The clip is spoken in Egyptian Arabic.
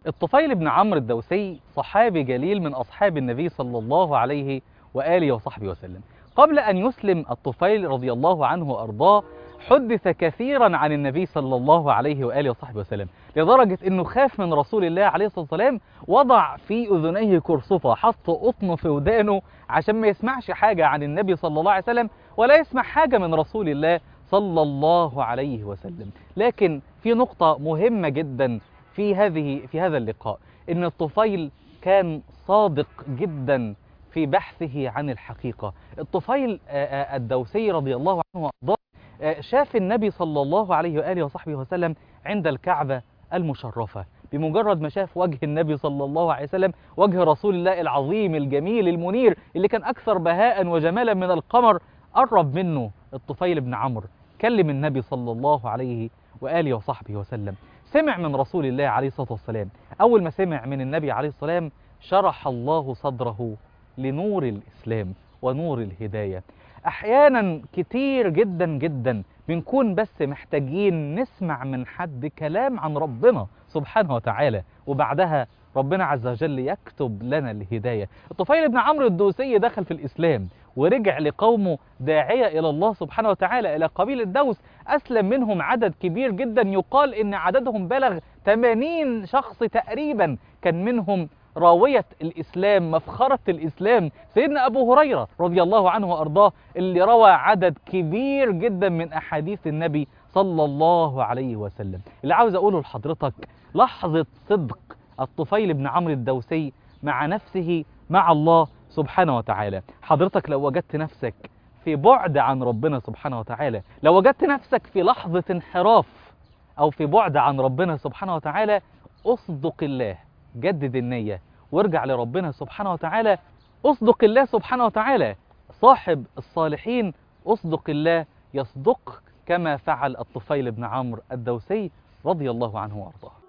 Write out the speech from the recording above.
الطفيل بن عمرو الدوسي صحابي جليل من أصحاب النبي صلى الله عليه وآله وصحبه وسلم قبل أن يسلم الطفيل رضي الله عنه وأرضاه حدث كثيرا عن النبي صلى الله عليه وآله وصحبه وسلم لدرجة أنه خاف من رسول الله عليه الصلاة والسلام وضع في أذنيه كرسفة حط قطن في ودانه عشان ما يسمعش حاجة عن النبي صلى الله عليه وسلم ولا يسمع حاجة من رسول الله صلى الله عليه وسلم لكن في نقطة مهمة جدا في هذه في هذا اللقاء ان الطفيل كان صادق جدا في بحثه عن الحقيقة الطفيل الدوسي رضي الله عنه وارضاه شاف النبي صلى الله عليه وآله وصحبه وسلم عند الكعبة المشرفة بمجرد ما شاف وجه النبي صلى الله عليه وسلم وجه رسول الله العظيم الجميل المنير اللي كان أكثر بهاء وجمالا من القمر قرب منه الطفيل بن عمرو كلم النبي صلى الله عليه وآله وصحبه وسلم سمع من رسول الله عليه الصلاة والسلام أول ما سمع من النبي عليه الصلاة والسلام شرح الله صدره لنور الإسلام ونور الهداية أحيانا كتير جدا جدا بنكون بس محتاجين نسمع من حد كلام عن ربنا سبحانه وتعالى وبعدها ربنا عز وجل يكتب لنا الهداية الطفيل بن عمرو الدوسي دخل في الإسلام ورجع لقومه داعية إلى الله سبحانه وتعالى إلى قبيلة دوس أسلم منهم عدد كبير جدا يقال إن عددهم بلغ 80 شخص تقريبا كان منهم راوية الإسلام مفخرة الإسلام سيدنا أبو هريرة رضي الله عنه وأرضاه اللي روى عدد كبير جدا من أحاديث النبي صلى الله عليه وسلم اللي عاوز أقوله لحضرتك لحظة صدق الطفيل بن عمرو الدوسي مع نفسه مع الله سبحانه وتعالى حضرتك لو وجدت نفسك في بعد عن ربنا سبحانه وتعالى لو وجدت نفسك في لحظة انحراف أو في بعد عن ربنا سبحانه وتعالى أصدق الله جدد النية وارجع لربنا سبحانه وتعالى أصدق الله سبحانه وتعالى صاحب الصالحين أصدق الله يصدق كما فعل الطفيل بن عمرو الدوسي رضي الله عنه وأرضاه